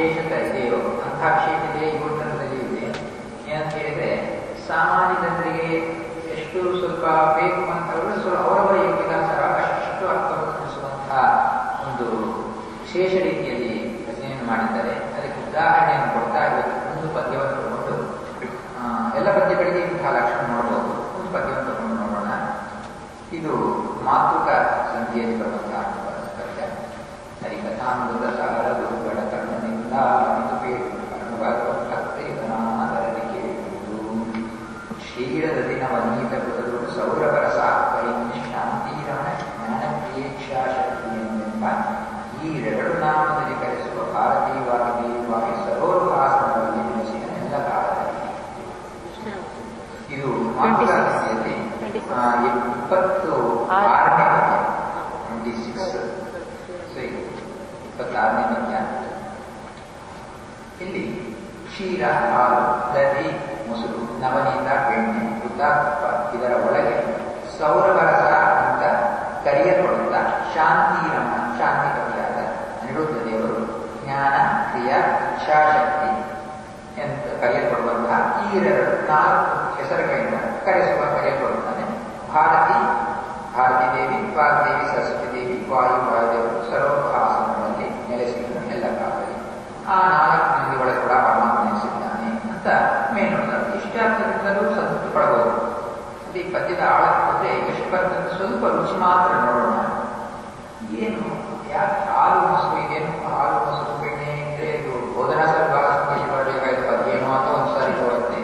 ವಿಶೇಷತೆ ಇದೆಯೋ ಅಂತಹ ವಿಶೇಷತೆ ಯುವಕರಲ್ಲಿ ಇದೆ ಏನಂತ ಹೇಳಿದ್ರೆ ಸಾಮಾನ್ಯ ಜನರಿಗೆ ಎಷ್ಟು ಸ್ವಲ್ಪ ಬೇಕು ಅಂತವರು ಸ್ವಲ್ಪ ಅವರವರ ಯೋಗ್ಯತಾನುಸಾರ ಅಷ್ಟು ಅರ್ಥವನ್ನು ತಿಳಿಸುವಂತಹ ಒಂದು ವಿಶೇಷ ರೀತಿಯಲ್ಲಿ ರಚನೆಯನ್ನು ಮಾಡಿದ್ದಾರೆ ಅದಕ್ಕೆ ಉದಾಹರಣೆಯನ್ನು ಕೊಡ್ತಾ ಇವತ್ತು ಒಂದು ಪದ್ಯವನ್ನು ತಗೊಂಡು ಆ, ಎಲ್ಲ ಪದ್ಯಗಳಿಗೆ ಇಂತಹ ಲಕ್ಷಣ ನೋಡಬಹುದು ಒಂದು ಪದ್ಯವನ್ನು ತಗೊಂಡು ನೋಡೋಣ ಇದು ಮಾತೃಕ ಸಂಧಿಯಲ್ಲಿ ಬರುವಂತಹ ಪದ್ಯ ಹರಿಕಥಾಮೃತ ಸಾಗರ ಗುರುಗಳ ಕರ್ಣನಿಂದ ಇದು ಬೇಡು ಭಗವದ್ಭಕ್ತನಾದರಲಿ ಕೇಳುವುದು ಕ್ಷೀರದ ದಿನವನೀತ ಕೃತದೊಳು ಸೌರವರ ಸಾಕೈನ್ಯ ಶಾಂತಿರಮಣ ಜ್ಞಾನಪ್ರಿಯೇಚ್ಛಾಶಕ್ತಿಯೆಂಬ ಈ ಎರಡು ನಾಮದಲ್ಲಿ ಕರೆಸುವ ಭಾರತೀಯವಾಗಿ ದೇವವಾಗಿ ಸರೋರುಹಾಸನದಲ್ಲಿ ನೆಲೆಸಿದ ಎಲ್ಲ ಕಾಲದಲ್ಲಿ ಇದು ಮಾತೃಕಾಂತಿಯಲ್ಲಿ ಇಪ್ಪತ್ತು ಆರನೇ ಪದ್ಯ ಟ್ವೆಂಟಿ ಸಿಕ್ಸ್ ಇಪ್ಪತ್ತಾರನೇ ಪದ್ಯ ಇಲ್ಲಿ ಕ್ಷೀರ ಹಾಲು ದಧಿ ಮೊಸರು ನವನೀತ ಬೆಣ್ಣೆ ತುಪ್ಪ ತುಪ್ಪ ಇದರ ಒಳಗೆ ಸೌರವರಸ ಅಂತ ಕರೆಯಲ್ಪಡುತ್ತಾ ಶಾಂತಿರಮ ಶಾಂತಿ ಕವಿಯಾದ ಅನಿರುದ್ಧ ದೇವರು ಜ್ಞಾನ ಕ್ರಿಯಾ ಇಚ್ಛಾಶಕ್ತಿ ಅಂತ ಕರೆಯಲ್ಪಡುವಂತಹ ಈ ಎರಡು ನಾಲ್ಕು ಹೆಸರುಗಳಿಂದ ಕರೆಸುವ ಕರೆಯಲ್ಪಡುತ್ತಾನೆ ಭಾರತಿ ಭಾರತಿ ದೇವಿ ವಾಗ್ದೇವಿ ಸರಸ್ವತಿ ದೇವಿ ವಾಯು ವಾಯುದೇವರು ಸರ್ವಭಾಸನಗಳಲ್ಲಿ ನೆಲೆಸಿದ ಎಲ್ಲ ಕಾಲದಲ್ಲಿ ಆ ನಾಲ್ಕು ಮಂದಿಗಳ ಕೂಡ ಪರಮಾತ್ಮ ನೆಲೆಸಿದ್ದಾನೆ ಅಂತ ಮೇಲ್ನೋಡ್ತಾರೆ ಇಷ್ಟಾರ್ಥದಿಂದಲೂ ಸಂತೃಪ್ತಿ ಪಡಬಹುದು ಅದು ಈ ಪದ್ಯದ ಆಳಕ್ಕೆ ಹೋದ್ರೆ ಎಷ್ಟು ಬರ್ತದೆ ಸ್ವಲ್ಪ ರುಚಿ ಮಾತ್ರ ನೋಡೋಣ ಏನು ಯಾಕೆ ಹಾಲು ಮೊಸರು ಏನು ಹಾಲು ಮೊಸರು ಬೆಣ್ಣೆ ಅಂದ್ರೆ ಇದು ಬೋಧನಾ ಸರ್ಕಾರ ಮಾಡಬೇಕಾದ ಪದ್ಯ ಏನೋ ಅಂತ ಒಂದ್ಸಾರಿ ತೋರುತ್ತೆ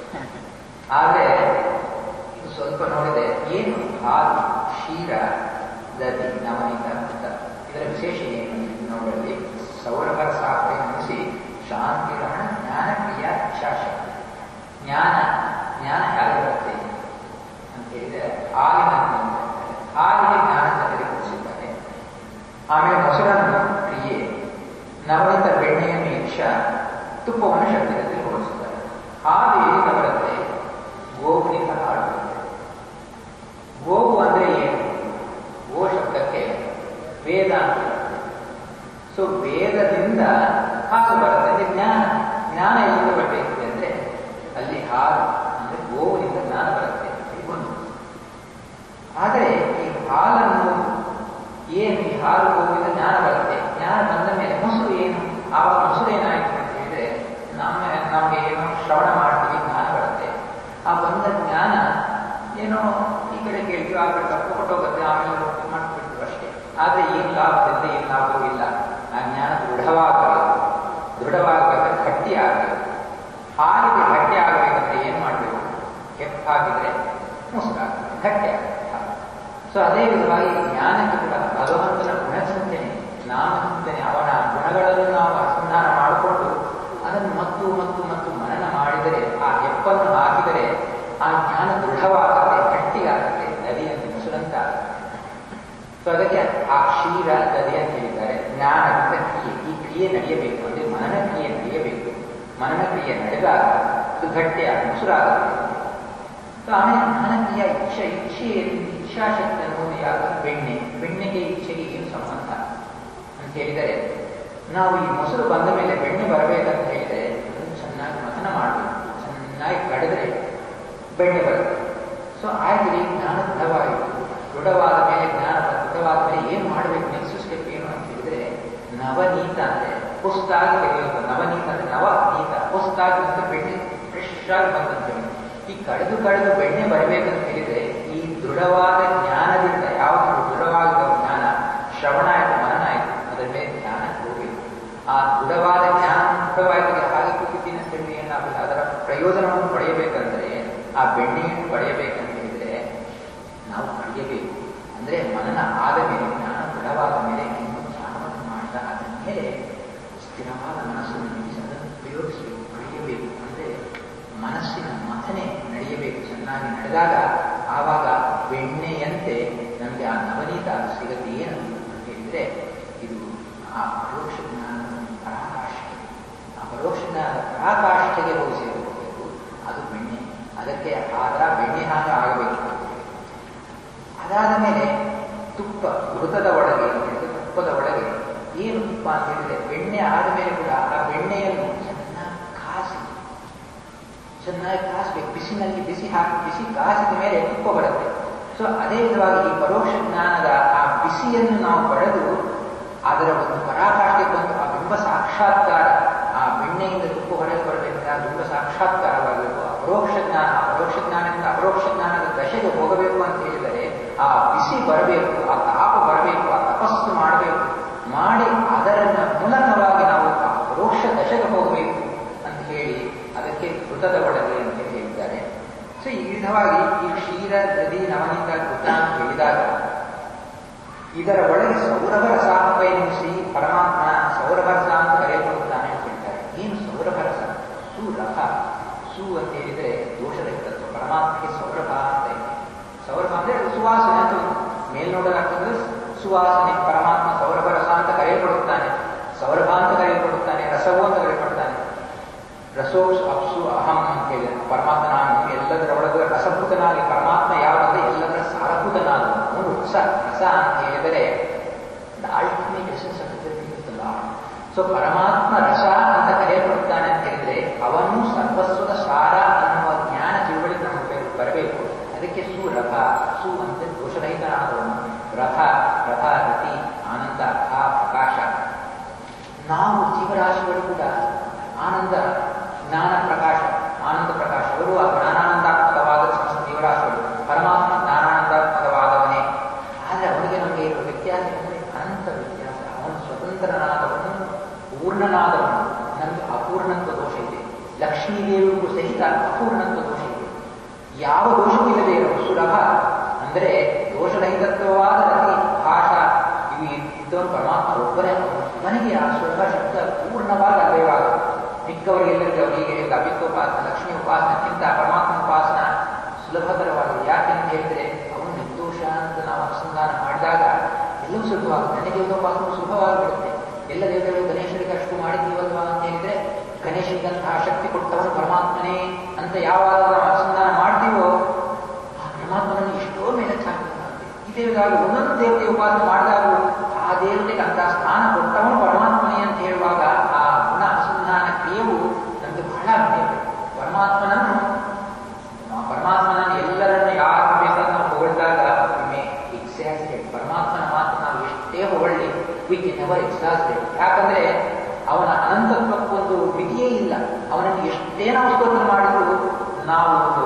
ಆದ್ರೆ ಇದು ಸ್ವಲ್ಪ ನೋಡಿದೆ ಏನು ಹಾಲು ಕ್ಷೀರ ದಧಿ ನವನೀತ ಅಂತ ಇದರ ವಿಶೇಷ ಏನು ನೋಡಲಿ ಸೌರಭರ ಸಾಕರೆ ನೆನೆಸಿ ಶಾಂತಿ ರಮಣ ಜ್ಞಾನ ಕ್ರಿಯಾ ಇಚ್ಛಾಶಕ್ತಿ ಜ್ಞಾನ ಜ್ಞಾನ ಯಾರು ಬರುತ್ತೆ ಅಂತ ಹೇಳಿದ್ರೆ ಹಾಲಿನ ಹಾಲಿಗೆ ಜ್ಞಾನ ಜನರಿಗೆ ಕೊಡಿಸಿದ್ದಾರೆ ಆಮೇಲೆ ಮೊಸರನ್ನು ಕ್ರಿಯೆ ನವನೀತ ಬೆಣ್ಣೆಯನ್ನು ಇಚ್ಛಾ ತುಪ್ಪವನ್ನು ಶಕ್ತಿಯಲ್ಲಿ ಕೊಡಿಸಿದ್ದಾರೆ ಹಾಲು ಎಲ್ಲಿಂದ ಬರುತ್ತೆ ಗೋವಿನಿಂದ ಹಾಲು ಬರುತ್ತೆ ಗೋವು ಅಂದ್ರೆ ಏನು ಗೋ ಶಬ್ದಕ್ಕೆ ವೇದ ಅಂತ ಬರುತ್ತೆ ಸೊ ವೇದದಿಂದ ಹಾಲು ಬರುತ್ತೆ ಅಂದ್ರೆ ಜ್ಞಾನ ಜ್ಞಾನ ಎಲ್ಲಿಂದ ಬರಬೇಕು ಅಂದ್ರೆ ಅಲ್ಲಿ ಹಾಲು ಅಂದ್ರೆ ಗೋವಿನಿಂದ ಜ್ಞಾನ ಬರುತ್ತೆ ಇದು ಒಂದು ಆದರೆ ಈ ಹಾಲನ್ನು ಏನು ಈ ಹಾಲು ಗೋವಿಂದ ಜ್ಞಾನ ಬರುತ್ತೆ ಜ್ಞಾನ ಬಂದ ಮೇಲೆ ಮೊಸರು ಏನು ಆವಾಗ ಮೊಸರು ಏನಾಯ್ತು ಅಂತ ಹೇಳಿದ್ರೆ ನಮ್ಮ ನಮಗೆ ಏನೋ ಶ್ರವಣ ಮಾಡ್ತೀವಿ ಜ್ಞಾನ ಬರುತ್ತೆ ಆ ಬಂದ ಜ್ಞಾನ ಏನೋ ಈ ಕಡೆ ಕೇಳ್ತೀವಿ ಆ ಕಡೆ ತಪ್ಪು ಆಮೇಲೆ ಮಾಡ್ಬಿಡ್ತೀವಿ ಅಷ್ಟೇ ಆದ್ರೆ ಏನ್ ಲಾಭದಿಂದ ಏನ್ ಲಾಭವೂ ಇಲ್ಲ ಆ ಜ್ಞಾನ ದೃಢವಾಗಬೇಕು ದೃಢವಾಗಬೇಕು ಗಟ್ಟಿ ಆಗಬೇಕು ಹಾಲಿಗೆ ಗಟ್ಟಿ ಆಗಬೇಕಂದ್ರೆ ಏನ್ ಮಾಡಬೇಕು ಕೆಪ್ಪಾಗಿದ್ರೆ ಮೊಸರಾಗ್ತದೆ ಗಟ್ಟಿ ಆಗುತ್ತೆ ಸೊ ಅದೇ ವಿಧವಾಗಿ ಜ್ಞಾನಕ್ಕೆ ಕೂಡ ಭಗವಂತನ ಗುಣಚಿಂತನೆ ನಾಮಚಿಂತನೆ ಅವನ ಗುಣಗಳನ್ನು ನಾವು ಅನುಸಂಧಾನ ಮಾಡಿಕೊಂಡು ಅದನ್ನು ಮತ್ತು ಮತ್ತು ಮತ್ತು ಮನನ ಮಾಡಿದರೆ ಆ ಎಪ್ಪನ್ನು ಹಾಕಿದರೆ ಆ ಜ್ಞಾನ ದೃಢವಾಗುತ್ತೆ ಗಟ್ಟಿಯಾಗುತ್ತೆ ನದಿಯಂತೆ ಮೊಸರಂತಾಗುತ್ತೆ ಸೊ ಅದಕ್ಕೆ ಆ ಕ್ಷೀರ ದದಿ ಅಂತ ಹೇಳಿದ್ದಾರೆ ಜ್ಞಾನದಿಂದ ಕ್ರಿಯೆ ಈ ಕ್ರಿಯೆ ನಡೆಯಬೇಕು ಅಂದ್ರೆ ಮನನ ಕ್ರಿಯೆ ನಡೆಯಬೇಕು ಮನನ ಕ್ರಿಯೆ ನಡೆದಾಗ ಅದು ಗಟ್ಟಿಯಾಗಿ ಮೊಸರಾಗುತ್ತೆ ಸೊ ಆಮೇಲೆ ಜ್ಞಾನ ಕ್ರಿಯೆ ಇಚ್ಛೆ ಇಚ್ಛೆ ಇಚ್ಛಾಶಕ್ತಿ ಅನ್ನೋದು ಯಾವುದು ಬೆಣ್ಣೆ ಬೆಣ್ಣೆಗೆ ಇಚ್ಛೆಗೆ ಏನು ಸಂಬಂಧ ಅಂತ ಹೇಳಿದರೆ ನಾವು ಈ ಮೊಸರು ಬಂದ ಮೇಲೆ ಬೆಣ್ಣೆ ಬರಬೇಕಂತ ಹೇಳಿದರೆ ಅದನ್ನು ಚೆನ್ನಾಗಿ ಮಥನ ಮಾಡಬೇಕು ಚೆನ್ನಾಗಿ ಕಡಿದ್ರೆ ಬೆಣ್ಣೆ ಬರುತ್ತೆ ಸೊ ಆಯ್ತು ಈ ಜ್ಞಾನ ದೃಢವಾಯಿತು ದೃಢವಾದ ಮೇಲೆ ಜ್ಞಾನ ದೃಢವಾದ ಮೇಲೆ ಏನು ಮಾಡಬೇಕು ನೆಕ್ಸ್ಟ್ ಸ್ಟೆಪ್ ಏನು ಅಂತ ಹೇಳಿದ್ರೆ ನವನೀತ ಅಂದ್ರೆ ಹೊಸ್ತಾಗಿ ತೆಗೆಯೋದು ನವನೀತ ಅಂದ್ರೆ ನವನೀತ ಹೊಸ್ತಾಗಿ ಅಂತ ಬೆಣ್ಣೆ ಫ್ರೆಶ್ ಆಗಿ ಬಂದಂತ ಬೆಣ್ಣೆ ಈ ಕಳೆದು ಕಳೆದು ಬೆಣ್ಣೆ ಬರಬೇಕಂತ ಹೇಳಿದ್ರೆ ಈ ದೃಢವಾದ ಜ್ಞಾನದಿಂದ ಯಾವುದು ದೃಢವಾದ ಜ್ಞಾನ ಶ್ರವಣ ಆಯ್ತು ಮನನ ಆಯ್ತು ಅದರ ಮೇಲೆ ಜ್ಞಾನ ಹೋಗಬೇಕು ಆ ದೃಢವಾದ ಜ್ಞಾನ ದೃಢವಾಗಿ ಹಾಗೆ ಕೂತಿದ್ದೀನಿ ಅಂತ ಹೇಳಿ ಏನಾಗಲ್ಲ ಅದರ ಪ್ರಯೋಜನವನ್ನು ಪಡೆಯಬೇಕಂದ್ರೆ ಆ ಬೆಣ್ಣೆಯನ್ನು ಪಡೆಯಬೇಕಂತ ಹೇಳಿದ್ರೆ ನಾವು ಪಡೆಯಬೇಕು ಅಂದ್ರೆ ಮನನ ಆದ ಮೇಲೆ ಜ್ಞಾನ ದೃಢವಾದ ಮೇಲೆ ಇನ್ನು ಧ್ಯಾನವನ್ನು ಮಾಡಿದ ಆದ ಮೇಲೆ ಸ್ಥಿರವಾದ ಮನಸ್ಸನ್ನು ನಿಲ್ಲಿಸಿ ಅದನ್ನು ಉಪಯೋಗಿಸಬೇಕು ಪಡೆಯಬೇಕು ಅಂದ್ರೆ ಮನಸ್ಸಿನ ಮಥನೆ ನಡೆಯಬೇಕು ಚೆನ್ನಾಗಿ ನಡೆದಾಗ ಆವಾಗ ಬೆಣ್ಣೆಯಂತೆ ನಮಗೆ ಆ ನವನೀತ ಅದು ಸಿಗತ್ತೆ ಏನು ಅಂತ ಹೇಳಿದ್ರೆ ಇದು ಆ ಪರೋಕ್ಷ ಜ್ಞಾನದ ಪರಾಕಾಷ್ಠೆ ಆ ಪರೋಕ್ಷ ಜ್ಞಾನದ ಪರಾಕಾಷ್ಠೆಗೆ ಹೋಗಿ ಸೇರಿರಬೇಕು ಅದು ಬೆಣ್ಣೆ ಅದಕ್ಕೆ ಆದ ಬೆಣ್ಣೆ ಹಾಗೆ ಆಗಬೇಕು ಅದಾದ ಮೇಲೆ ತುಪ್ಪ ಘೃತದ ಒಳಗೆ ತುಪ್ಪದ ಒಳಗೆ ಏನು ತುಪ್ಪ ಅಂತ ಹೇಳಿದ್ರೆ ಬೆಣ್ಣೆ ಆದ ಮೇಲೆ ಕೂಡ ಆ ಬಿಸಿನಲ್ಲಿ ಬಿಸಿ ಹಾಕಿ ಬಿಸಿ ಕಾಸಿದ ಮೇಲೆ ತುಪ್ಪ ಬರುತ್ತೆ ಸೊ ಅದೇ ವಿಧವಾಗಿ ಈ ಪರೋಕ್ಷ ಜ್ಞಾನದ ಆ ಬಿಸಿಯನ್ನು ನಾವು ಪಡೆದು ಅದರ ಒಂದು ಪರಾಕಾಷ್ಠೆ ಬಂದು ಆ ಬಿಂಬ ಸಾಕ್ಷಾತ್ಕಾರ ಆ ಬೆಣ್ಣೆಯಿಂದ ತುಪ್ಪ ಹೊರಗೆ ಬರಬೇಕಾದ್ರೆ ಆ ಬಿಂಬ ಸಾಕ್ಷಾತ್ಕಾರವಾಗಬೇಕು ಅಪರೋಕ್ಷ ಜ್ಞಾನ ಆ ಪರೋಕ್ಷ ಜ್ಞಾನದಿಂದ ಅಪರೋಕ್ಷ ಜ್ಞಾನದ ದಶೆಗೆ ಹೋಗಬೇಕು ಅಂತ ಹೇಳಿದರೆ ಆ ಬಿಸಿ ಬರಬೇಕು ಆ ತಾಪ ಬರಬೇಕು ಆ ತಪಸ್ಸು ಮಾಡಬೇಕು ಮಾಡಿ ಅದರ ಮೂಲಕವಾಗಿ ನಾವು ಆ ಪರೋಕ್ಷ ದಶೆಗೆ ಹೋಗಬೇಕು ಅಂತ ಹೇಳಿ ಅದಕ್ಕೆ ಋತದ ಒಳಗೆ ಅಂತ ಹೇಳಿದ್ದಾರೆ ಸೊ ಈ ವಿಧವಾಗಿ ಈ ಕ್ಷೀರ ನದಿ ನವನಿತ ಕೃತ ಅಂತ ಹೇಳಿದಾಗ ಇದರ ಒಳಗೆ ಸೌರಭರಸ ಪಯಣಿಸಿ ಪರಮಾತ್ಮ ಸೌರಭರಸ ಅಂತ ಕರೆಯಲ್ಪಡುತ್ತಾನೆ ಅಂತ ಹೇಳ್ತಾರೆ ಏನು ಸೌರಭರಸ ಸುರಥ ಸು ಅಂತ ಹೇಳಿದ್ರೆ ದೋಷರಹಿತತ್ವ ಪರಮಾತ್ಮಗೆ ಸೌರಭ ಅಂತ ಇದೆ ಸೌರಭ ಅಂದ್ರೆ ಸುವಾಸನೆ ಅಂತ ಮೇಲ್ನೋಡಲಾಗ್ತದೆ ಸುವಾಸನೆ ಪರಮಾತ್ಮ ಸೌರಭರಸ ಅಂತ ಕರೆಯಲ್ಪಡುತ್ತಾನೆ ಸೌರಭ ಅಂತ ಕರೆಯಲ್ಪಡುತ್ತಾನೆ ರಸವು ಅಂತ ಕರೆಯಲ್ಪಡ್ತಾನೆ ರಸೋ ಅಪ್ಸು ಅಹಂ ಅಂತ ಹೇಳಿ ಪರಮಾತ್ಮ ನಾನು ಎಲ್ಲದರ ಒಳಗೆ ರಸಭೂತನಾಗಿ ಪರಮಾತ್ಮ ಯಾವುದಂದ್ರೆ ಎಲ್ಲದರ ಸಾರಭೂತನಾದ ಅವನು ರಸ ರಸ ಅಂತ ಹೇಳಿದರೆ the ultimate essence of so ಪರಮಾತ್ಮ ರಸ ಅಂತ ಕರೆಯಲ್ಪಡುತ್ತಾನೆ ಅಂತ ಹೇಳಿದ್ರೆ ಅವನು ಸರ್ವಸ್ವದ ಸಾರ ಅನ್ನುವ ಜ್ಞಾನ ತಿಳುವಳಿಕೆ ನಮಗೆ ಬರಬೇಕು ಅದಕ್ಕೆ ಸುರಥ ಸು ಅಂತ ದೋಷರಹಿತನಾದವನು ರಥ ರಥ ರತಿ ಆನಂದ ಆ ಪ್ರಕಾಶ ನಾವು ಜೀವರಾಶಿಗಳು ಕೂಡ ಆನಂದ ಜ್ಞಾನ ಪ್ರಕಾಶ ಆನಂದ ಪ್ರಕಾಶ ಅವರು ಆ ಜ್ಞಾನಾನಂದಾತ್ಮಕವಾದ ಸಮಸ್ತ ಜೀವರಾಶಿಗಳು ಪರಮಾತ್ಮ ಜ್ಞಾನಾನಂದಾತ್ಮಕವಾದವನೇ ಆದರೆ ಅವನಿಗೆ ನಮಗೆ ಇರುವ ವ್ಯತ್ಯಾಸ ಅಂದರೆ ಅನಂತ ವ್ಯತ್ಯಾಸ ಅವನು ಸ್ವತಂತ್ರನಾದವನು ಪೂರ್ಣನಾದವನು ನಮಗೆ ಅಪೂರ್ಣತ್ವ ದೋಷ ಇದೆ ಲಕ್ಷ್ಮೀದೇವಿಗೂ ಸಹಿತ ಅಪೂರ್ಣತ್ವ ದೋಷ ಇದೆ ಯಾವ ದೋಷವೂ ಇಲ್ಲದೆ ಇರೋ ಸುಲಭ ಅಂದರೆ ದೋಷರಹಿತತ್ವವಾದ ರತಿ ಭಾಷಾ ಇವು ಇದ್ದವನು ಪರಮಾತ್ಮ ಒಬ್ಬನೇ ಮನೆಗೆ ಆ ಸುಲಭ ಶಬ್ದ ಪೂರ್ಣವಾಗಿ ಅನ್ವಯವಾಗುತ್ತೆ ಮಿಕ್ಕವರಿಗೆಲ್ಲರಿಗೂ ಅವರಿಗೆ ಅಭಿತ್ವೋಪಾಸನ ಲಕ್ಷ್ಮೀ ಉಪಾಸನಕ್ಕಿಂತ ಪರಮಾತ್ಮ ಉಪಾಸನ ಸುಲಭಕರವಾಗಿದೆ ಯಾಕೆಂತ ಹೇಳಿದ್ರೆ ಅವನು ನಿರ್ದೋಷ ಅಂತ ನಾವು ಅನುಸಂಧಾನ ಮಾಡಿದಾಗ ಎಲ್ಲವೂ ಸುಲಭವಾಗುತ್ತೆ ನನಗೆ ಉಪಾಸನ ಸುಲಭವಾಗಿಬಿಡುತ್ತೆ ಎಲ್ಲ ದೇವತೆಗಳು ಗಣೇಶರಿಗೆ ಅಷ್ಟು ಮಾಡಿದ್ದೀವಲ್ವಾ ಅಂತ ಹೇಳಿದ್ರೆ ಗಣೇಶನಿಗಂತಹ ಶಕ್ತಿ ಕೊಟ್ಟವನು ಪರಮಾತ್ಮನೇ ಅಂತ ಯಾವಾಗ ನಾವು ಅನುಸಂಧಾನ ಮಾಡ್ತೀವೋ ಆ ಪರಮಾತ್ಮನನ್ನು ಎಷ್ಟೋ ಮೇಲೆ ಚಾಕ್ತಾನೆ ಇದೇ ವಿಧವಾಗಿ ಒಂದೊಂದು ದೇವತೆ ಉಪಾಸನೆ ಮಾಡಿದಾಗ ಆ ದೇವತೆಗೆ ಅಂತ ಸ್ಥಾನ ಕೊಟ್ಟವನು ಪರಮಾತ್ಮನೇ ಅಂತ ಹೇಳುವಾಗ ಆ ಗುಣ ಅನುಸಂಧಾನ ಕ್ರಿಯೆಯು ನಮಗೆ ಬಹಳ ಅಗತ್ಯ ಪರಮಾತ್ಮನನ್ನು ಪರಮಾತ್ಮನನ್ನು ಎಲ್ಲರನ್ನು ಯಾರು ಬೇಕಾದ್ರೆ ನಾವು ಹೊಗಳಿದಾಗ ಒಮ್ಮೆ ಎಕ್ಸಾಸ್ಟೆಡ್ ಪರಮಾತ್ಮನ ಮಾತು ನಾವು ಎಷ್ಟೇ ಹೊಗಳಿ ವಿ ಕೆನ್ ನೆವರ್ ಎಕ್ಸಾಸ್ಟೆಡ್ ಯಾಕಂದ್ರೆ ಅವನ ಅನಂತತ್ವಕ್ಕೊಂದು ಮಿತಿಯೇ ಇಲ್ಲ ಅವನನ್ನು ಎಷ್ಟೇ ನಾವು ಸ್ತೋತ್ರ ಮಾಡಿದ್ರು ನಾವು ಒಂದು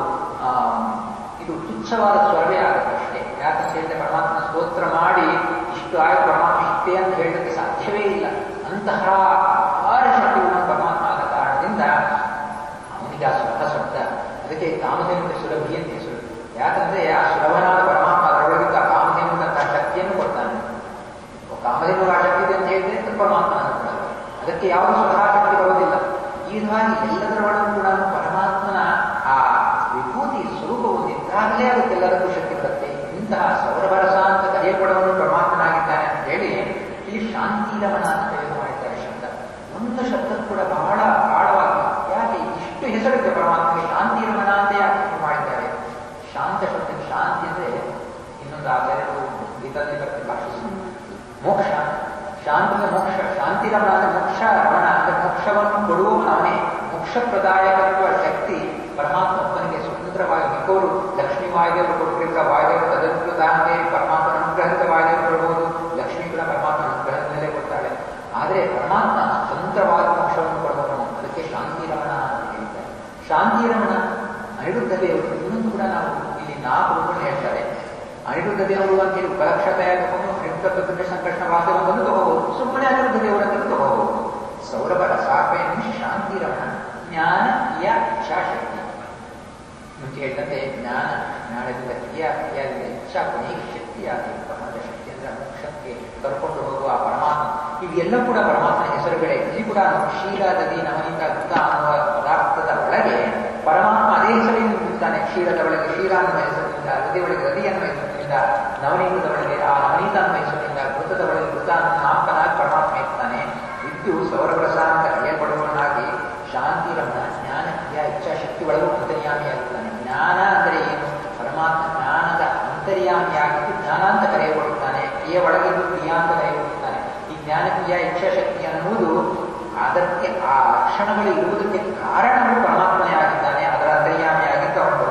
ಇದು ತುಚ್ಛವಾದ ಸ್ವರವೇ ಆಗುತ್ತೆ ಅಷ್ಟೇ ಯಾಕಂತ ಹೇಳಿದ್ರೆ ಪರಮಾತ್ಮ ಸ್ತೋತ್ರ ಮಾಡಿ ಇಷ್ಟು ಆಯ್ತು ಪರಮಾತ್ಮ ಇಷ್ಟೇ ಅಂತ ಹೇಳಲಿಕ್ಕೆ ಸಾಧ್ಯವೇ ಇಲ್ಲ ಅಂತಹ ಅಪಾರ ಶಕ್ತಿಗಳು ಪರಮಾತ್ಮ ಆದ ಕಾರಣದಿಂದ ಅವನಿಗೆ ಆ ಸ್ವರ ಶಬ್ದ ಅದಕ್ಕೆ ಕಾಮಧೇನುಗೆ ಸುಲಭಿ ಅಂತ ಹೆಸರು ಯಾಕಂದ್ರೆ ಆ ಸುಲಭನಾದ ಪರಮಾತ್ಮ ಅದರೊಳಗಿದ್ದ ಕಾಮಧೇನುವಂತಹ ಶಕ್ತಿಯನ್ನು ಕೊಡ್ತಾನೆ ಕಾಮಧೇನು ಆ ಶಕ್ತಿ ಇದೆ ಅಂತ ಹೇಳಿದ್ರೆ ಪರಮಾತ್ಮನನ್ನು ಕೊಡಲ್ಲ ಅದಕ್ಕೆ ಯಾವುದೇ ಸ್ವತಃ ಶಕ್ತಿ ಬರೋದಿಲ್ಲ ಈ ವಿಧವಾಗಿ ಎಲ್ಲದರ ಒಳಗೂ ಕೂಡ ಪರಮಾತ್ಮನ ಆ ವಿಭೂತಿ ಸ್ವರೂಪ ಒಂದಿದ್ದಾಗಲೇ ಅದಕ್ಕೆಲ್ಲದಕ್ಕೂ ಶಕ್ತಿ ಬರುತ್ತೆ ಇಂತಹ ಸೌರಭರಸ ಅಂತ ಕರೆಯಲ್ಪಡವನು ಪರಮಾತ್ಮನಾಗಿದ್ದಾನೆ ಅಂತ ಹೇಳಿ ಇಲ್ಲಿ ಶಾಂತಿರಮಣ ಅಂತ ಪ್ರಯೋಗ ಮಾಡಿದ್ದಾರೆ ಶಬ್ದ ಒಂದು ಶಬ್ದ ಕೂಡ ಬಹಳ ಆಳವಾಗಿ ಯಾಕೆ ಇಷ್ಟು ಹೆಸರಿದೆ ಪರಮಾತ್ಮಗೆ ಶಾಂತಿರಮಣ ಅಂತ ಯಾಕೆ ಮಾಡಿದ್ದಾರೆ ಶಾಂತ ಶಬ್ದಕ್ಕೆ ಶಾಂತಿ ಅಂದ್ರೆ ಇನ್ನೊಂದು ಆಚಾರ್ಯರು ಗೀತಾದಲ್ಲಿ ಬರ್ತಾರೆ ಭಾಷಿಸಿ ಮೋಕ್ಷ ಶಾಂತಿಗೆ ಮೋಕ್ಷ ಶಾಂತಿರಮಣ ಅಂದ್ರೆ ಮೋಕ್ಷ ರಮಣ ಅಂದ್ರೆ ಮೋಕ್ಷವನ್ನು ಕೊಡುವವನು ಅವನೇ ಮೋಕ್ಷ ಪ್ರದಾಯಕತ್ವ ಶಕ್ತಿ ಪರಮಾತ್ಮ ಒಬ್ಬನಿಗೆ ಸ್ವತಂತ್ರವಾಗಿ ಮಿಕ್ಕವರು ಲಕ್ಷ್ಮೀ ವಾಯುದೇವರು ಕೊಟ್ಟಿರುವ ವಾಯುದೇವರು ತದನುಕೃತಾಂತೆ ಪರಮಾತ್ಮನ ಅನುಗ್ರಹಿತ ವಾಯುದೇವರು ಕೊಡಬಹುದು ಲಕ್ಷ್ಮೀ ಕೂಡ ಪರಮಾತ್ಮನ ಅನುಗ್ರಹದ ಮೇಲೆ ಕೊಡ್ತಾಳೆ ಆದರೆ ಪರಮಾತ್ಮ ಸ್ವತಂತ್ರವಾದ ಮೋಕ್ಷವನ್ನು ಕೊಡುವವನು ಅದಕ್ಕೆ ಶಾಂತಿರಮಣ ಅಂತ ಹೇಳಿದ್ದಾರೆ ಶಾಂತಿರಮಣ ಅನಿರುದ್ಧ ದೇವರು ಇನ್ನೊಂದು ಕೂಡ ನಾವು ಇಲ್ಲಿ ನಾಲ್ಕು ರೂಪಗಳು ಹೇಳ್ತಾರೆ ಅನಿರುದ್ಧ ದೇವರು ಅಂತ ಹೇಳಿ ಉಪಲಕ್ಷತೆಯ ತಗೊಂಡು ಅನಿರುದ್ಧ ಪ್ರಕೃತಿ ಸಂಕಷ್ಟ ವಾಸವನ್ನು ತಗೋಬಹುದು ಸುಮ್ಮನೆ ಅನಿರುದ್ಧ ದೇವರನ್ನು ತಗೋಬಹುದು ಸೌರಭರ ಸಾಪೆಯನ್ನು ಶಾಂತಿರಮಣ ಜ್ಞಾನ ಕ್ರಿಯಾ ಇಚ್ಛಾಶಕ್ತಿ ಮುಂಚೆ ಹೇಳಿದಂತೆ ಜ್ಞಾನ ಜ್ಞಾನದಿಂದ ಕ್ರಿಯಾ ಕ್ರಿಯಾದಿಂದ ಇಚ್ಛಾ ಕೊನೆಗೆ ಶಕ್ತಿಯಾಗಿರ್ತಕ್ಕಂಥ ಶಕ್ತಿ ಅಂದ್ರೆ ಮೋಕ್ಷಕ್ಕೆ ಕರ್ಕೊಂಡು ಹೋಗುವ ಆ ಪರಮಾತ್ಮ ಇವೆಲ್ಲ ಕೂಡ ಪರಮಾತ್ಮನ ಹೆಸರುಗಳೇ ಇಲ್ಲಿ ಕೂಡ ಕ್ಷೀರ ನದಿ ನವನಿತ ಗುತ ಅನ್ನುವ ಪದಾರ್ಥದ ಒಳಗೆ ಪರಮಾತ್ಮ ಅದೇ ಹೆಸರಿನಿಂದ ಇರ್ತಾನೆ ಕ್ಷೀರದ ಒಳಗೆ ಕ್ಷೀರ ಅನ್ನುವ ಹೆಸರಿನಿಂದ ನದಿ ಒಳಗೆ ನದಿ ಅನ್ನುವ ಹೆಸರಿನಿಂದ ನವನೀತದ ಒಳಗೆ ಆ ನವನೀತ ಅನ್ನುವ ಹೆಸರಿನಿಂದ ಘೃತದ ಒಳಗೆ ಘೃತ ಅನ್ನೋ ನಾಮಕನಾಗಿ ಪರಮಾತ್ಮ ಇರ್ತಾನೆ ವಿದ್ಯು ಸೌರಭ್ರಸ ಅಂತ ಕರೆಯಲ್ಪಡುವವನಾಗಿ ಶಾಂತಿ ರಮಣ ಜ್ಞಾನ ಕ್ರಿಯಾ ಇಚ್ಛಾಶಕ್ತಿ ಒಳಗೂ ಅಂತರ್ಯಾಮಿಯಾಗುತ್ತಾನೆ ಜ್ಞಾನ ಅಂದರೆ ಏನು ಪರಮಾತ್ಮ ಜ್ಞಾನದ ಅಂತರ್ಯಾಮಿಯಾಗಿದ್ದು ಜ್ಞಾನ ಅಂತ ಕರೆಯಲ್ಪಡುತ್ತಾನೆ ಕ್ರಿಯೆ ಒಳಗಿದ್ದು ಕ್ರಿಯಾ ಅಂತ ಕರೆಯಲ್ಪಡುತ್ತಾನೆ ಈ ಜ್ಞಾನ ಕ್ರಿಯಾ ಇಚ್ಛಾಶಕ್ತಿ ಅನ್ನುವುದು ಅದಕ್ಕೆ ಆ ಲಕ್ಷಣಗಳು ಇರುವುದಕ್ಕೆ ಕಾರಣಗಳು ಪರಮಾತ್ಮನೇ ಆಗಿದ್ದಾನೆ ಅದರ ಅಂತರ್ಯಾಮಿಯಾಗಿದ್ದು ಅವನು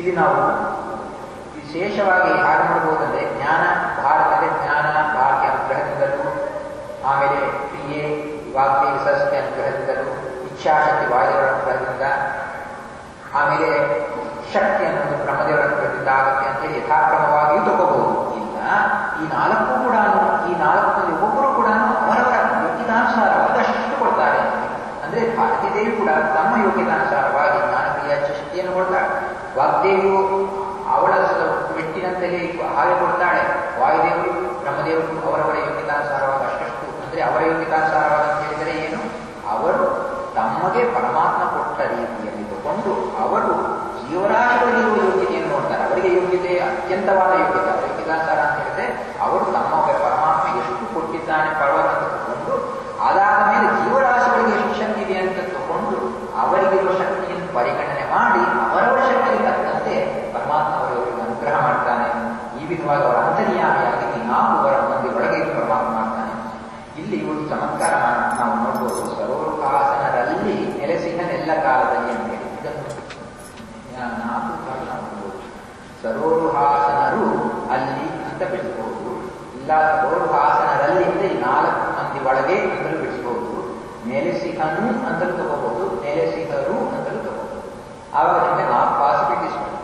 ಇಲ್ಲಿ ನಾವು ವಿಶೇಷವಾಗಿ ಹಾಗೆ ನೋಡಬಹುದಂದ್ರೆ ಜ್ಞಾನ ಭಾರತದ ಜ್ಞಾನ ಭಾಗ್ಯ ಅನುಗ್ರಹದಿಂದಲೂ ಆಮೇಲೆ ಕ್ರಿಯೆ ವಾಕ್ಯ ವಿಸರ್ಜನೆ ಅನುಗ್ರಹದಿಂದಲೂ ಇಚ್ಛಾಶಕ್ತಿ ವಾಯುದೇವರ ಅನುಗ್ರಹದಿಂದ ಆಮೇಲೆ ಶಕ್ತಿ ಅನ್ನೋದು ಬ್ರಹ್ಮದೇವರ ಅನುಗ್ರಹದಿಂದ ಆಗುತ್ತೆ ಅಂತ ಹೇಳಿ ಯಥಾಕ್ರಮವಾಗಿಯೂ ತಗೋಬಹುದು ಇಲ್ಲ ಈ ನಾಲ್ಕು ಕೂಡ ಈ ನಾಲ್ಕರಲ್ಲಿ ಒಬ್ಬರು ಕೂಡ ಅವರವರ ಯೋಗ್ಯತಾನುಸಾರವಾಗಿ ಅಷ್ಟು ಕೊಡ್ತಾರೆ ಅಂದ್ರೆ ಭಾರತೀ ದೇವಿ ಕೂಡ ತಮ್ಮ ಯೋಗ್ಯತಾನುಸಾರವಾಗಿ ಜ್ಞಾನಕ್ರಿಯ ಶಕ್ತಿಯನ್ನು ಕೊಡ್ತಾಳೆ ವಾಗ್ದೇವಿಯು ಅವಳ ಮೆಟ್ಟಿನಂತೆಯೇ ಹಾಗೆ ಕೊಡ್ತಾಳೆ ವಾಯುದೇವರು ಬ್ರಹ್ಮದೇವರು ಅವರವರ ಯೋಗ್ಯತಾನುಸಾರವಾಗಿ ಅಷ್ಟಷ್ಟು ಅಂದ್ರೆ ಅವರ ಯೋಗ್ಯತಾನುಸಾರವಾಗಿ ಅಂತ ಹೇಳಿದರೆ ಏನು ಅವರು ತಮಗೆ ಪರಮಾತ್ಮ ಕೊಟ್ಟ ರೀತಿಯಲ್ಲಿ ತಗೊಂಡು ಅವರು ಜೀವರಾಶಿಗಳಿಗೆ ಇರುವ ಯೋಗ್ಯತೆಯನ್ನು ನೋಡ್ತಾರೆ ಅವರಿಗೆ ಯೋಗ್ಯತೆ ಅತ್ಯಂತವಾದ ಯೋಗ್ಯತೆ ಅವರ ಯೋಗ್ಯತಾನುಸಾರ ಅಂತ ಹೇಳಿದ್ರೆ ಅವರು ತಮ್ಮ ಪರಮಾತ್ಮ ಎಷ್ಟು ಕೊಟ್ಟಿದ್ದಾನೆ ಪರ್ವತ ಅಂತ ತಗೊಂಡು ಅದಾದ ಮೇಲೆ ಜೀವರಾಶಿಗಳಿಗೆ ಎಷ್ಟು ಶಕ್ತಿ ಇದೆ ಅಂತ ತಗೊಂಡು ಅವರಿಗಿರುವ ಶಕ್ತಿಯನ್ನು ಪರಿಗಣನೆ ಮಾಡಿ ಅವರವರ ಶಕ್ತಿಗೆ ತಕ್ಕಂತೆ ಪರಮಾತ್ಮ ಅವರವರಿಗೆ ಅನುಗ್ರಹ ಮಾಡ್ತಾನೆ ಈ ವಿಧವಾಗಿ ಅವರ ಅಂತರ್ಯಾಮಿಯಾಗಿ ಈ ನಾಲ್ಕು ವರ ಮಂದಿ ಒಳಗೆ ಇದ್ದು ಪರಮಾತ್ಮ ಮಾಡ್ತಾನೆ ಇಲ್ಲಿ ಒಂದು ಚಮತ್ಕಾರ ನಾವು ನೋಡ್ಬೋದು ಸರೋರುಹಾಸನರಲ್ಲಿ ನೆಲೆಸಿದನೆಲ್ಲ ಕಾಲದಲ್ಲಿ ಅಂತ ಹೇಳಿ ಇದನ್ನು ನಾಲ್ಕು ಕಾಲ ನಾವು ನೋಡ್ಬೋದು ಸರೋರುಹಾಸನರು ಅಲ್ಲಿ ಅಂತ ಬಿಡಿಸಬಹುದು ಇಲ್ಲ ಸರೋರುಹಾಸನರಲ್ಲಿ ಅಂದ್ರೆ ಈ ನಾಲ್ಕು ಮಂದಿ ಒಳಗೆ ಅಂತಲೂ ಬಿಡಿಸಬಹುದು ನೆಲೆಸಿಹನು ಅಂತಲೂ ತಗೋಬಹುದು ನೆಲೆಸಿಹರು ಅಂತಲೂ ತಗೋಬಹುದು ಆವಾಗ ನಿಮಗೆ ನಾಲ್ಕು ಪಾಸಿಬಿಲಿಟೀಸ್ ಬರುತ್ತೆ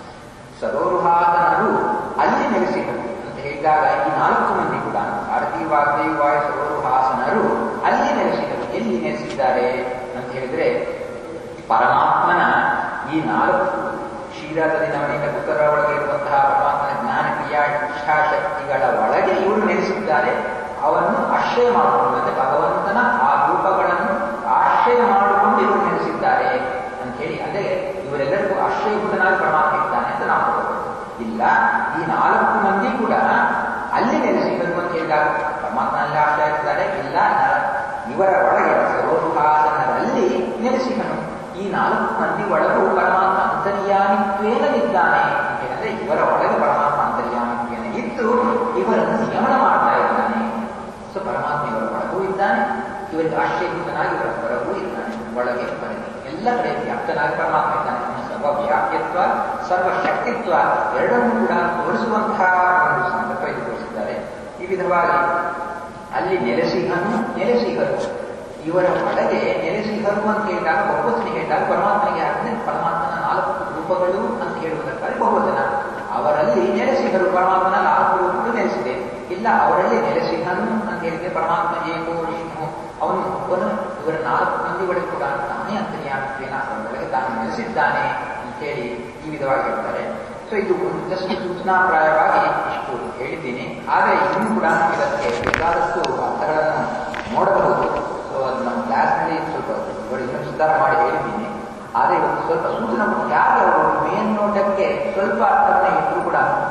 ಸರೋರುಹಾಸನರು ಅಲ್ಲಿ ನೆಲೆಸಿಹರು ಅಂತ ಹೇಳಿದಾಗ ಈ ನಾಲ್ಕು ಮಂದಿ ಕೂಡ ಭಾರತೀಯ ವಾಗ್ದೇವಿ ವಾಯು ಸರೋರುಹಾಸನರು ಅಲ್ಲಿ ನೆಲೆಸಿದರು ಎಲ್ಲಿ ನೆಲೆಸಿದ್ದಾರೆ ಅಂತ ಹೇಳಿದ್ರೆ ಪರಮಾತ್ಮನ ಈ ನಾಲ್ಕು ಕ್ಷೀರದ ದಿನವನಿಂದ ಉತ್ತರ ಒಳಗೆ ಇರುವಂತಹ ಪರಮಾತ್ಮನ ಜ್ಞಾನ ಕ್ರಿಯಾ ಇಚ್ಛಾಶಕ್ತಿಗಳ ಒಳಗೆ ಇವರು ನೆಲೆಸಿದ್ದಾರೆ ಅವನ್ನು ಆಶ್ರಯ ಮಾಡಿಕೊಂಡು ಅಂದ್ರೆ ಭಗವಂತನ ಆ ರೂಪಗಳನ್ನು ಆಶ್ರಯ ಮಾಡಿಕೊಂಡು ಇವರು ನೆಲೆಸಿದ್ದಾರೆ ಅಂತ ಹೇಳಿ ಅಂದ್ರೆ ಇವರೆಲ್ಲರಿಗೂ ಆಶ್ರಯಭೂತನಾಗಿ ಪರಮಾತ್ಮ ಇದ್ದಾನೆ ಅಂತ ನಾವು ಇಲ್ಲ ಈ ನಾಲ್ಕು ಮಂದಿ ಕೂಡ ಅಲ್ಲಿ ನೆಲೆಸಿದರು ಅಂತ ಹೇಳಿದಾಗ ಪರಮಾತ್ಮನಲ್ಲಿ ಆಶ್ರಯ ಇದ್ದಾರೆ ಇಲ್ಲ ಇವರ ಒಳಗೆ ಸರೋರುಹಾಸನರಲ್ಲಿ ನೆಲೆಸಿದನು ಈ ನಾಲ್ಕು ಮಂದಿ ಒಳಗೂ ಪರಮಾತ್ಮ ಅಂತರ್ಯಾಮಿತ್ವೇನಲ್ಲಿದ್ದಾನೆ ಅಂತ ಹೇಳಿದ್ರೆ ಇವರ ಒಳಗೆ ಪರಮಾತ್ಮ ಅಂತರ್ಯಾಮಿತ್ವೇನ ಇದ್ದು ಇವರನ್ನು ನಿಯಮನ ಮಾಡ್ತಾ ಇದ್ದಾನೆ ಸೊ ಪರಮಾತ್ಮ ಇವರ ಒಳಗೂ ಇದ್ದಾನೆ ಇವರಿಗೆ ಆಶ್ರಯಭೂತನಾಗಿ ಇವರ ಹೊರಗೂ ಇದ್ದಾನೆ ಒಳಗೆ ಹೊರಗೆ ಎಲ್ಲ ಕಡೆ ವ್ಯಾಪ್ತನಾಗಿ ಪರಮಾತ್ಮ ಇದ್ದಾನೆ ಸರ್ವ ವ್ಯಾಪ್ಯತ್ವ ಸರ್ವಶಕ್ತಿತ್ವ ಎರಡನ್ನೂ ಕೂಡ ತೋರಿಸುವಂತಹ ಒಂದು ಸಂದರ್ಭ ಇದು ತೋರಿಸಿದ್ದಾರೆ ಈ ವಿಧವಾಗಿ ಅಲ್ಲಿ ನೆಲೆಸಿಹನು ನೆಲೆಸಿಹರು ಇವರ ಒಳಗೆ ನೆಲೆಸಿಹರು ಅಂತ ಹೇಳಿದಾಗ ಬಹುವಚನಿಗೆ ಹೇಳಿದಾಗ ಪರಮಾತ್ಮನಿಗೆ ಯಾಕಂದ್ರೆ ಪರಮಾತ್ಮನ ನಾಲ್ಕು ರೂಪಗಳು ಅಂತ ಹೇಳುವುದಕ್ಕಾಗಿ ಬಹುವಚನ ಅವರಲ್ಲಿ ನೆಲೆಸಿಹರು ಪರಮಾತ್ಮನ ನಾಲ್ಕು ರೂಪಗಳು ನೆಲೆಸಿದೆ ಇಲ್ಲ ಅವರಲ್ಲಿ ನೆಲೆಸಿಹನು ಅಂತ ಹೇಳಿದ್ರೆ ಪರಮಾತ್ಮ ಏಕೋ ವಿಷ್ಣು ಅವನು ಒಬ್ಬನು ಇವರ ನಾಲ್ಕು ಮಂದಿ ಒಳಗೆ ಕೂಡ ತಾನೇ ಅಂತರ್ಯಾಮಿತ್ವೇನ ಅವರೊಳಗೆ ತಾನು ನೆಲೆಸಿದ್ದಾನೆ ಅಂತೇಳಿ ಈ ವಿಧವಾಗಿ ಹೇಳ್ತಾರೆ ಸೊ ಇದು ಜಸ್ಟ್ ಸೂಚನಾಪ್ರಾಯವಾಗಿ ಇಷ್ಟು ಹೇಳಿದ್ದೀನಿ ಆದರೆ ಇನ್ನೂ ಕೂಡ ಇದಕ್ಕೆ ಬೇಕಾದಷ್ಟು ಅರ್ಥಗಳನ್ನು ನೋಡಬಹುದು ಸೊ ಅದು ನಮ್ಮ ಕ್ಲಾಸ್ನಲ್ಲಿ ಸ್ವಲ್ಪ ಇವರು ಇನ್ನೂ ವಿಸ್ತಾರ ಮಾಡಿ ಹೇಳಿದ್ದೀನಿ ಆದರೆ ಇವತ್ತು ಸ್ವಲ್ಪ ಸೂಚನೆ ಯಾಕೆ ಅವರು ಮೇಲ್ನೋಟಕ್ಕೆ ಸ್ವಲ್ಪ ಅರ್ಥವನ್ನ ಇಟ್ಟರು ಕೂಡ